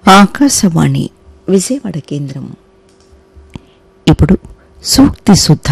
ఆకాశవాణి విజయవాడ కేంద్రం ఇప్పుడు సూక్తి సుధ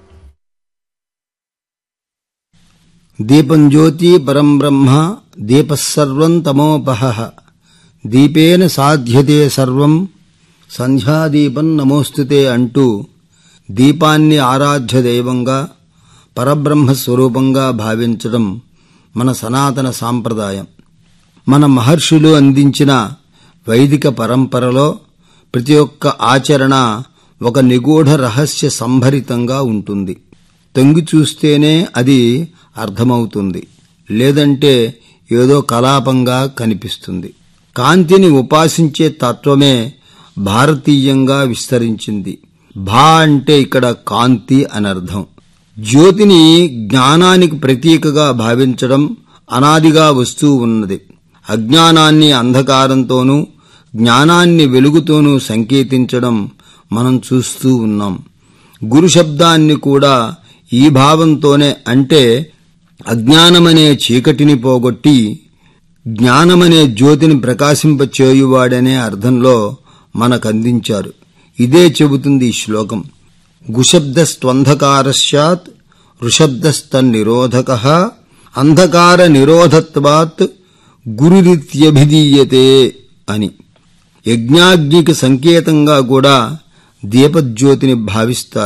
దీపం జ్యోతి పరం బ్రహ్మ దీపస్సర్వం తమోపహ దీపేన సాధ్యతే సర్వం సంధ్యాదీపం నమోస్తుతే అంటూ దీపాన్ని ఆరాధ్య దైవంగా పరబ్రహ్మ స్వరూపంగా భావించడం మన సనాతన సాంప్రదాయం మన మహర్షులు అందించిన వైదిక పరంపరలో ప్రతి ఒక్క ఆచరణ ఒక నిగూఢ రహస్య సంభరితంగా ఉంటుంది తొంగి చూస్తేనే అది అర్థమవుతుంది లేదంటే ఏదో కలాపంగా కనిపిస్తుంది కాంతిని ఉపాసించే తత్వమే భారతీయంగా విస్తరించింది భా అంటే ఇక్కడ కాంతి అనర్థం జ్యోతిని జ్ఞానానికి ప్రతీకగా భావించడం అనాదిగా వస్తూ ఉన్నది అజ్ఞానాన్ని అంధకారంతోనూ జ్ఞానాన్ని వెలుగుతోనూ సంకేతించడం మనం చూస్తూ ఉన్నాం గురు శబ్దాన్ని కూడా ఈ భావంతోనే అంటే అజ్ఞానమనే చీకటిని పోగొట్టి జ్ఞానమనే జ్యోతిని ప్రకాశింపచేయువాడనే అర్థంలో మనకందించారు ఇదే చెబుతుంది ఈ శ్లోకం గుశబ్దస్త్వంధకారస్యాత్ ఋషబ్దస్తన్నిరోధక అంధకార నిరోధత్వాత్ గురురిత్యభిధీయతే అని యజ్ఞాగ్నికి సంకేతంగా కూడా దీపజ్యోతిని భావిస్తారు